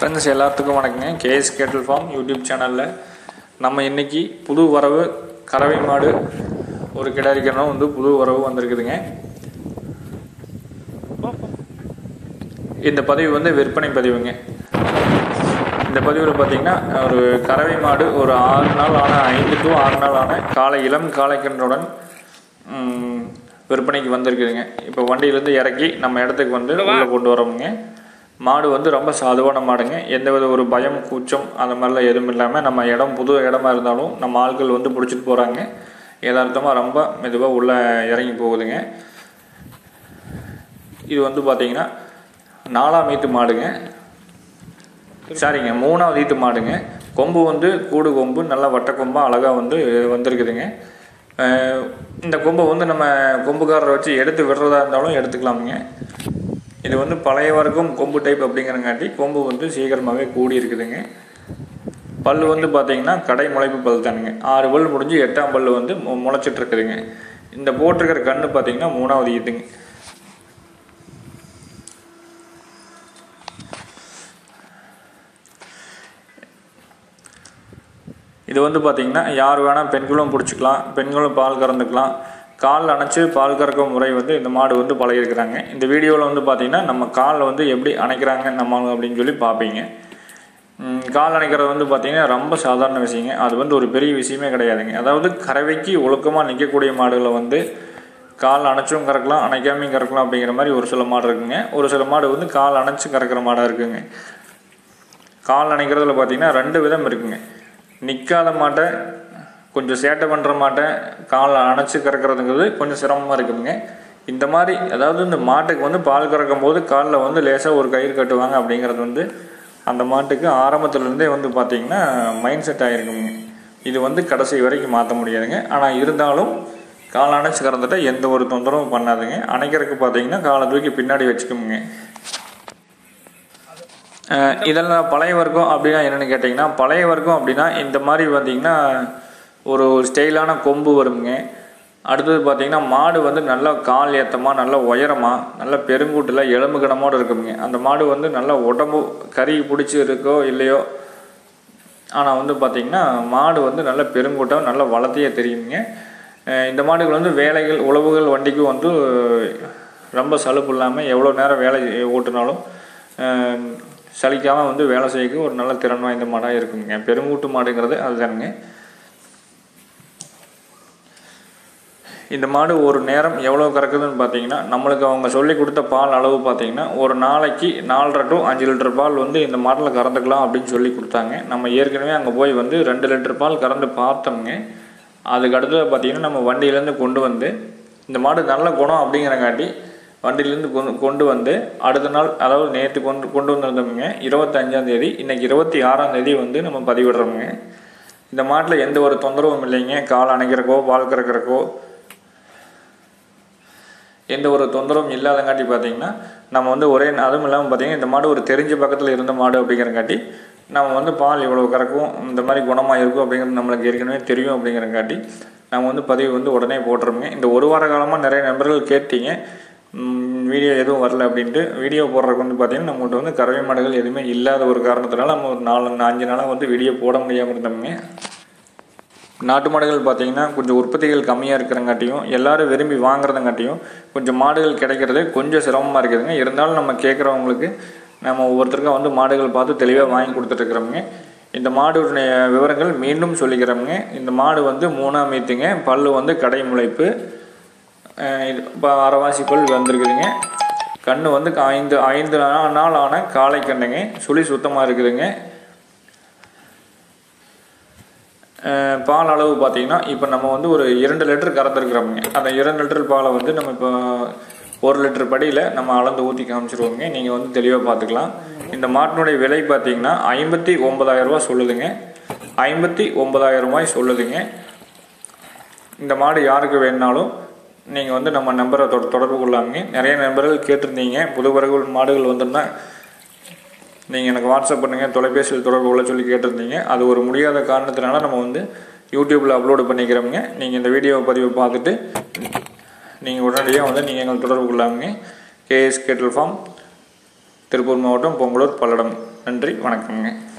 friends எல்லாத்துக்கும் வணக்கங்க KS கேட்டில் ஃபார்ம் யூடியூப் சேனலில் நம்ம இன்னைக்கு புது வரவு கறவை மாடு ஒரு கிடாரிக்கணும் வந்து புது வரவு வந்திருக்குதுங்க இந்த பதிவு வந்து விற்பனை பதிவுங்க இந்த பதிவில் பார்த்தீங்கன்னா ஒரு கறவை மாடு ஒரு ஆறு நாள் ஆன ஐந்து டு ஆறு நாள் ஆன காலை இளம் காளைக்கன்றுடன் ம், விற்பனைக்கு வந்திருக்குதுங்க இப்போ வண்டியிலேருந்து இறக்கி நம்ம இடத்துக்கு வந்து உள்ளே கொண்டு வரோமுங்க மாடு வந்து ரொம்ப சாதுவான மாடுங்க எந்த வித ஒரு பயம் கூச்சம் அந்த மாதிரிலாம் எதுவும் இல்லாமல் நம்ம இடம் புது இடமா இருந்தாலும் நம்ம ஆட்கள் வந்து பிடிச்சிட்டு போகிறாங்க யதார்த்தமாக ரொம்ப மெதுவாக உள்ளே இறங்கி போகுதுங்க இது வந்து பார்த்தீங்கன்னா நாலாம் ஈத்து மாடுங்க சரிங்க மூணாவது ஈத்து மாடுங்க கொம்பு வந்து கூடு கொம்பு நல்லா வட்ட கொம்பாக அழகாக வந்து வந்திருக்குதுங்க அஹ் இந்த கொம்பை வந்து நம்ம கொம்புக்காரரை வச்சு எடுத்து விடுறதா இருந்தாலும் எடுத்துக்கலாமுங்க இது வந்து பழைய வரைக்கும் கொம்பு டைப் அப்படிங்கிறங்காட்டி கொம்பு வந்து சீக்கிரமாகவே கூடி இருக்குதுங்க பல் வந்து பார்த்தீங்கன்னா கடை முளைப்பு பல் தானுங்க ஆறு பல் முடிஞ்சு எட்டாம் பல் வந்து மு- முளைச்சிட்டு இருக்குதுங்க இந்த போட்டிருக்கிற கன்று பார்த்தீங்கன்னா மூணாவது ஈத்துங்க இது வந்து பார்த்திங்கன்னா யார் வேணால் பெண்களும் பிடிச்சிக்கலாம் பெண்களும் பால் கறந்துக்கலாம் கால் அணைச்சி பால் கறக்கும் முறை வந்து இந்த மாடு வந்து பழகிருக்கிறாங்க இந்த வீடியோவில் வந்து பார்த்திங்கன்னா நம்ம காலில் வந்து எப்படி அணைக்கிறாங்க நம்ம அப்படின்னு சொல்லி பார்ப்பீங்க ம், கால் அணைக்கிறது வந்து பார்த்திங்கன்னா ரொம்ப சாதாரண விஷயங்க அது வந்து ஒரு பெரிய விஷயமே கிடையாதுங்க அதாவது கறவைக்கு ஒழுக்கமாக நிற்கக்கூடிய மாடுகளை வந்து கால் அணைச்சும் கறக்கலாம் அணைக்காமையும் கறக்கலாம் அப்படிங்கிற மாதிரி ஒரு சில மாடு இருக்குங்க ஒரு சில மாடு வந்து கால் அணைச்சு கறக்கிற மாடாக இருக்குங்க கால் அணைக்கிறதுல பார்த்தீங்கன்னா ரெண்டு விதம் இருக்குங்க நிற்காத மாட்டை கொஞ்சம் சேட்டை பண்ணுற மாட்டை காலை அணைச்சி கறக்கிறதுங்கிறது கொஞ்சம் சிரமமாக இருக்குங்க இந்த மாதிரி அதாவது இந்த மாட்டுக்கு வந்து பால் கறக்கும் போது காலில் வந்து லேசாக ஒரு கயிறு கட்டுவாங்க அப்படிங்கிறது வந்து அந்த மாட்டுக்கு ஆரம்பத்துலேருந்தே வந்து பார்த்திங்கன்னா மைண்ட் செட் ஆகிருக்குங்க இது வந்து கடைசி வரைக்கும் மாற்ற முடியாதுங்க ஆனால் இருந்தாலும் காலை அணைச்சி கறந்துட்டா எந்த ஒரு தொந்தரவும் பண்ணாதுங்க அணைக்கிறதுக்கு பார்த்தீங்கன்னா காலை தூக்கி பின்னாடி வச்சுக்கோங்க அஹ் இதெல்லாம் பழைய வர்க்கம் அப்படின்னா என்னென்னு கேட்டிங்கன்னா பழைய வர்க்கம் அப்படின்னா இந்த மாதிரி பார்த்தீங்கன்னா ஒரு ஸ்டைலான கொம்பு வருங்க அடுத்தது பார்த்தீங்கன்னா மாடு வந்து நல்லா கால் ஏத்தமாக நல்லா உயரமாக நல்ல பெருங்கூட்டில் எலும்பு கனமோடு இருக்குங்க அந்த மாடு வந்து நல்லா உடம்பு கறி பிடிச்சி இருக்கோ இல்லையோ ஆனால் வந்து பார்த்திங்கன்னா மாடு வந்து நல்ல பெருங்கூட்டம் நல்ல வளர்த்தியே தெரியுங்க அஹ் இந்த மாடுகள் வந்து வேலைகள் உழவுகள் வண்டிக்கும் வந்து ரொம்ப சலுப்பு இல்லாமல் எவ்வளோ நேரம் வேலை ஓட்டுனாலும் அஹ் சலிக்காமல் வந்து வேலை செய்யக்கு ஒரு நல்ல திறன் வாய்ந்த மாடாக இருக்குங்க பெருங்கூட்டு மாடுங்கிறது அதுதானுங்க இந்த மாடு ஒரு நேரம் எவ்வளோ கறக்குதுன்னு பார்த்தீங்கன்னா நம்மளுக்கு அவங்க சொல்லி கொடுத்த பால் அளவு பார்த்தீங்கன்னா ஒரு நாளைக்கு நாலரை டு அஞ்சு லிட்டர் பால் வந்து இந்த மாட்டில் கறந்துக்கலாம் அப்படின்னு சொல்லி கொடுத்தாங்க நம்ம ஏற்கனவே அங்கே போய் வந்து ரெண்டு லிட்டர் பால் கறந்து பார்த்தோம்ங்க அதுக்கு அடுத்தது பார்த்தீங்கன்னா நம்ம வண்டியிலேருந்து கொண்டு வந்து இந்த மாடு நல்ல குணம் அப்படிங்கிறங்காட்டி வண்டியிலேருந்து கொண்டு கொண்டு வந்து அடுத்த நாள் அதாவது நேற்று கொண்டு கொண்டு வந்திருந்தோமுங்க இருபத்தஞ்சாம் தேதி இன்னைக்கு இருபத்தி ஆறாம் தேதி வந்து நம்ம பதிவிடுறோமுங்க இந்த மாட்டில் எந்த ஒரு தொந்தரவும் இல்லைங்க கால் அணைக்கிறக்கோ பால் கறக்கிறக்கோ எந்த ஒரு தொந்தரவும் இல்லாதங்காட்டி பார்த்தீங்கன்னா நம்ம வந்து ஒரே அதுவும் இல்லாமல் பார்த்தீங்கன்னா இந்த மாடு ஒரு தெரிஞ்ச பக்கத்தில் இருந்த மாடு அப்படிங்கிறங்காட்டி நம்ம வந்து பால் இவ்வளோ கறக்கும் இந்த மாதிரி குணமாக இருக்கும் அப்படிங்கிறது நம்மளுக்கு ஏற்கனவே தெரியும் அப்படிங்கிறங்காட்டி நம்ம வந்து பதிவு வந்து உடனே போட்டுருவோங்க இந்த ஒரு வார காலமாக நிறைய நண்பர்கள் கேட்டீங்க ம், வீடியோ எதுவும் வரல அப்படின்ட்டு வீடியோ போடுறதுக்கு வந்து பார்த்தீங்கன்னா நம்மகிட்ட வந்து கறவை மாடுகள் எதுவுமே இல்லாத ஒரு காரணத்தினால நம்ம ஒரு நாலு அஞ்சு நாளாக வந்து வீடியோ போட முடியாமல் இருந்தோமுங்க நாட்டு மாடுகள் பார்த்தீங்கன்னா கொஞ்சம் உற்பத்திகள் கம்மியாக இருக்கிறங்காட்டியும் எல்லாரும் விரும்பி வாங்குறதுங்காட்டியும் கொஞ்சம் மாடுகள் கிடைக்கிறது கொஞ்சம் சிரமமாக இருக்குதுங்க இருந்தாலும் நம்ம கேட்குறவங்களுக்கு நம்ம ஒவ்வொருத்தருக்கும் வந்து மாடுகள் பார்த்து தெளிவாக வாங்கி கொடுத்துட்ருக்குறோமுங்க இந்த மாடுடைய விவரங்கள் மீண்டும் சொல்லிக்கிறோமுங்க இந்த மாடு வந்து மூணாம் மீத்துங்க பல்லு வந்து கடை முளைப்பு அஹ் இது இப்போ அரைவாசி பல் வந்திருக்குதுங்க கண்ணு வந்து ஐந்து ஐந்து நா- நாள் ஆன காளை கண்ணுங்க சுழி சுத்தமாக இருக்குதுங்க அஹ் பால் அளவு பார்த்தீங்கன்னா இப்போ நம்ம வந்து ஒரு இரண்டு லிட்டர் கறந்துருக்குறோமுங்க அந்த இரண்டு லிட்டர் பாலை வந்து நம்ம இப்போ ஒரு லிட்டர் படியில் நம்ம அளந்து ஊற்றி காமிச்சிருவோங்க நீங்கள் வந்து தெளிவாக பார்த்துக்கலாம் இந்த மாட்டினுடைய விலை பார்த்தீங்கன்னா ஐம்பத்தி ஒன்பதாயிரம் ரூபாய் சொல்லுதுங்க ஐம்பத்தி ஒன்பதாயிரம் ரூபாய் சொல்லுதுங்க இந்த மாடு யாருக்கு வேணுனாலும் நீங்கள் வந்து நம்ம நம்பரை தொட தொடர்பு கொள்ளாமுங்க நிறைய நண்பர்கள் கேட்டிருந்தீங்க புது வரகுகள் மாடுகள் வந்திருந்தா நீங்கள் எனக்கு வாட்ஸ்அப் பண்ணுங்கள் தொலைபேசியில் தொடர்பு கொள்ள சொல்லி கேட்டிருந்தீங்க அது ஒரு முடியாத காரணத்தினால நம்ம வந்து யூடியூப்பில் அப்லோடு பண்ணிக்கிறோமுங்க நீங்கள் இந்த வீடியோ பதிவை பார்த்துட்டு நீங்கள் உடனடியாக வந்து நீங்கள் எங்களை தொடர்பு கொள்ளாமுங்க கேஎஸ் கேட்டல் ஃபார்ம் திருப்பூர் மாவட்டம் பொங்கலூர் பல்லடம் நன்றி வணக்கங்க